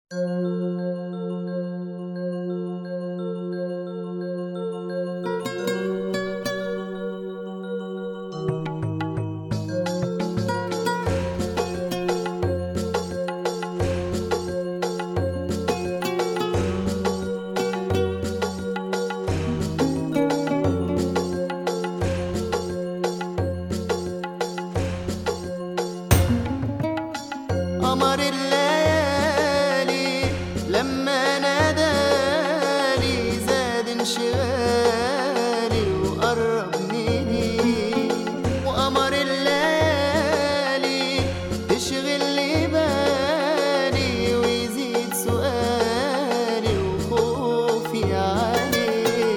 قمر الليالي لما نادالي زاد انشغالي وقرب مني وقمر الليالي تشغل لي بالي ويزيد سؤالي وخوفي عليه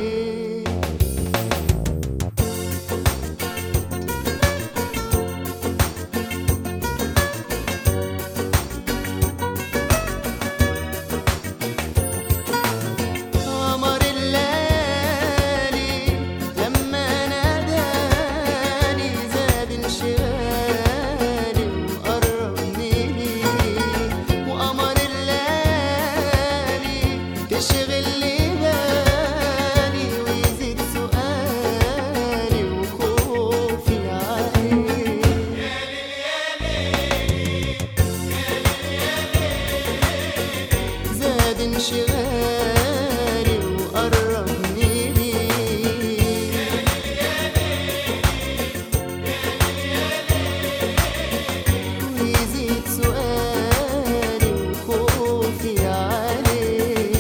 قمر الليالي لما ناداني زاد انشغالي وقرب مني وقمر الليالي تشغل لي بالي ويزيد سؤالي وخوفي عليه زاد انشغالي وقرب مني ويزيد سؤالي وخوفي عليه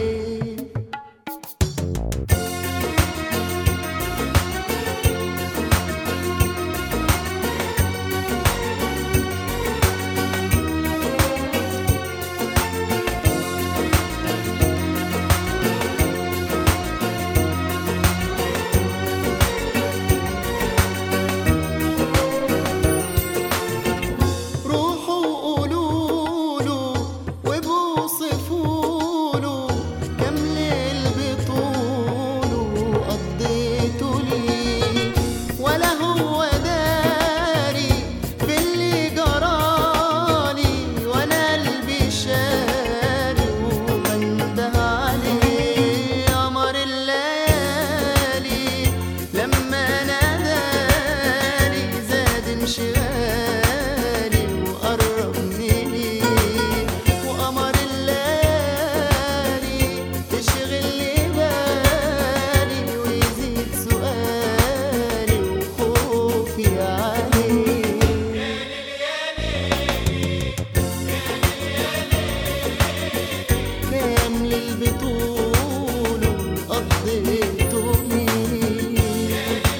روحوا قولوا له وبوصفوا له كم ليل بطوله قضيته ليه ولا هو داري باللي جرالي وانا قلبي شاري وبنده عليه قمر الليالي لما ناداني زاد انشغالي وقرب مني وقمر الليالي تشغل لي بالي ويزيد سؤالي وخوفي عليه كامل البطول قضيته ليه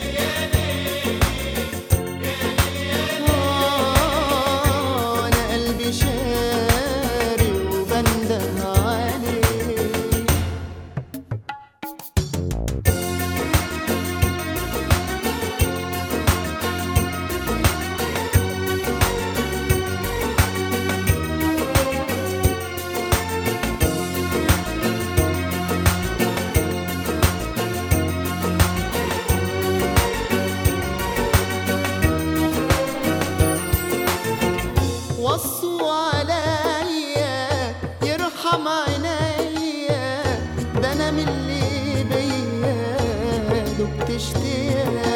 آه، أنا قلبي شاري وبنده عليه وصوا عليا يرحم عينيا ده انا من اللي بيا دبت اشتياق